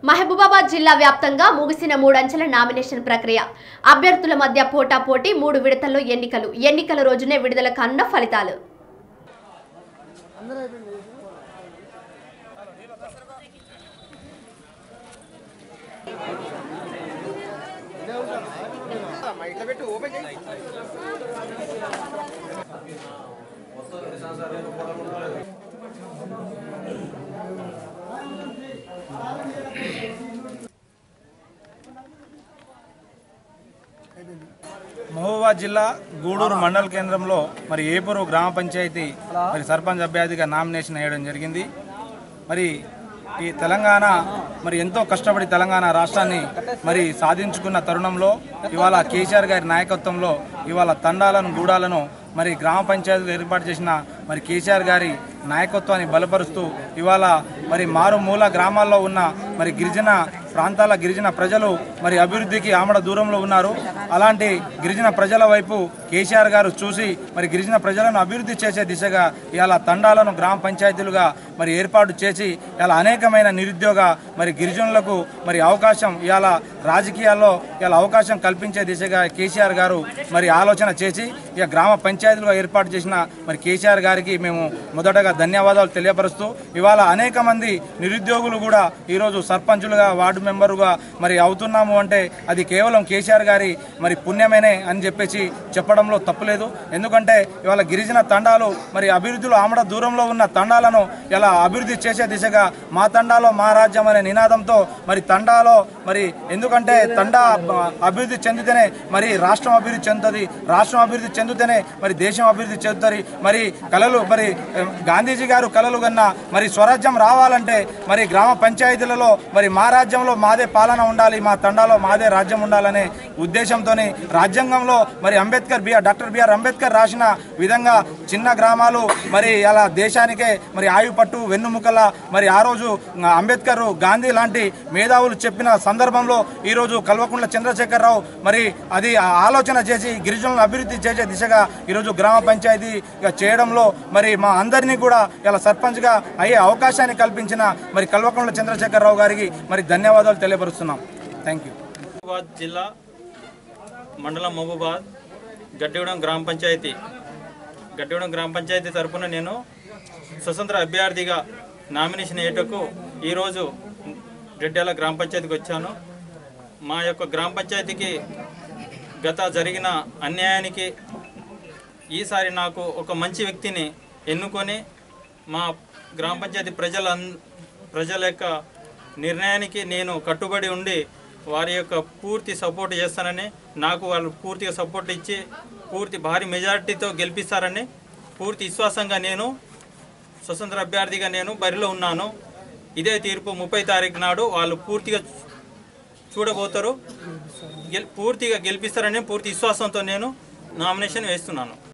మహబూబాబాద్ జిల్లా వ్యాప్తంగా ముగిసిన మూడంచెల నామినేషన్ ప్రక్రియ అభ్యర్థుల మధ్య పోటాపోటీ మూడు విడతల్లో ఎన్నికలు ఎన్నికల రోజునే విడుదల కానున్న ఫలితాలు మహబూబాబాద్ జిల్లా గూడూరు మండల కేంద్రంలో మరి ఏపూరు గ్రామ పంచాయతీ మరి సర్పంచ్ అభ్యర్థిగా నామినేషన్ వేయడం జరిగింది మరి ఈ తెలంగాణ మరి ఎంతో కష్టపడి తెలంగాణ రాష్ట్రాన్ని మరి సాధించుకున్న తరుణంలో ఇవాళ కేసీఆర్ గారి నాయకత్వంలో ఇవాళ తండాలను గూడాలను మరి గ్రామ పంచాయతీలు ఏర్పాటు చేసిన మరి కేసీఆర్ గారి నాయకత్వాన్ని బలపరుస్తూ ఇవాళ మరి మారుమూల గ్రామాల్లో ఉన్న మరి గిరిజన ప్రాంతాల గిరిజన ప్రజలు మరి అభివృద్ధికి ఆమడ దూరంలో ఉన్నారు అలాంటి గిరిజన ప్రజల వైపు కేసీఆర్ గారు చూసి మరి గిరిజన ప్రజలను అభివృద్ధి చేసే దిశగా ఇవాళ తండాలను గ్రామ పంచాయతీలుగా మరి ఏర్పాటు చేసి ఇలా అనేకమైన నిరుద్యోగ మరి గిరిజనులకు మరి అవకాశం ఇవాళ రాజకీయాల్లో ఇలా అవకాశం కల్పించే దిశగా కేసీఆర్ గారు మరి ఆలోచన చేసి ఇక గ్రామ పంచాయతీలుగా ఏర్పాటు చేసిన మరి కేసీఆర్ గారికి మేము మొదటగా ధన్యవాదాలు తెలియపరుస్తూ ఇవాళ అనేక మంది నిరుద్యోగులు కూడా ఈరోజు సర్పంచులుగా వార్డు మెంబరుగా మరి అవుతున్నాము అంటే అది కేవలం కేసీఆర్ గారి మరి పుణ్యమేనే అని చెప్పేసి చెప్పడంలో తప్పులేదు ఎందుకంటే ఇవాళ గిరిజన తండాలు మరి అభివృద్ధిలో ఆమడ దూరంలో ఉన్న తండాలను ఇలా అభివృద్ధి చేసే దిశగా మా తండాలో మా రాజ్యం అనే నినాదంతో మరి తండాలో మరి ఎందుకంటే తండా అ- అభివృద్ధి చెందితేనే మరి రాష్ట్రం అభివృద్ధి చెందుతుంది రాష్ట్రం అభివృద్ధి చెందితేనే మరి దేశం అభివృద్ధి చెందుతుంది మరి కళలు మరి ఆ, గాంధీజీ గారు కళలు కన్నా మరి స్వరాజ్యం రావాలంటే మరి గ్రామ పంచాయతీలలో మరి మా రాజ్యంలో మాదే పాలన ఉండాలి మా తండాలో మాదే రాజ్యం ఉండాలనే ఉద్దేశంతోనే రాజ్యాంగంలో మరి Ambedkar BR doctor BR Ambedkar రాసిన విధంగా చిన్న గ్రామాలు మరి అలా దేశానికే మరి ఆయు పట్టు వెన్నుముకల మరి ఆ రోజు ఆ, అంబేద్కర్ గాంధీ లాంటి మేధావులు చెప్పిన సందర్భంలో ఈరోజు కల్వకుంట్ల చంద్రశేఖరరావు మరి అది ఆ ఆలోచన చేసి గిరిజనులను అభివృద్ధి చేసే దిశగా ఈరోజు గ్రామ పంచాయతీగా చేయడంలో మరి మా అందరినీ కూడా ఇలా సర్పంచ్గా అయ్యే అవకాశాన్ని కల్పించిన మరి కల్వకుంట్ల చంద్రశేఖరరావు గారికి మరి ధన్యవాదాలు తెలియపరుస్తున్నాం థ్యాంక్ యూ మహబూబాద్ జిల్లా మండలం మహబూబాద్ గడ్డిగూడెం గ్రామ పంచాయతీ గడ్డిగూడెం గ్రామ పంచాయతీ తరపున నేను స్వతంత్ర అభ్యర్థిగా నామినేషన్ వేయటకు ఈరోజు రెడ్డాల గ్రామ పంచాయతీకి వచ్చాను మా యొక్క గ్రామ పంచాయతీకి గత జరిగిన అన్యాయానికి ఈసారి నాకు ఒక మంచి వ్యక్తిని ఎన్నుకొని మా గ్రామ పంచాయతీ ప్రజల ప్రజల యొక్క నిర్ణయానికి నేను కట్టుబడి ఉండి వారి యొక్క పూర్తి సపోర్ట్ చేస్తానని నాకు వాళ్ళు పూర్తిగా సపోర్ట్ ఇచ్చి పూర్తి భారీ మెజారిటీతో గెలిపిస్తారని పూర్తి విశ్వాసంగా నేను స్వతంత్ర అభ్యర్థిగా నేను బరిలో ఉన్నాను ఇదే తీర్పు ముప్పై తారీఖు నాడు వాళ్ళు పూర్తిగా చూడబోతారు గెల్ పూర్తిగా గెలిపిస్తారని పూర్తి విశ్వాసంతో నేను నామినేషన్ వేస్తున్నాను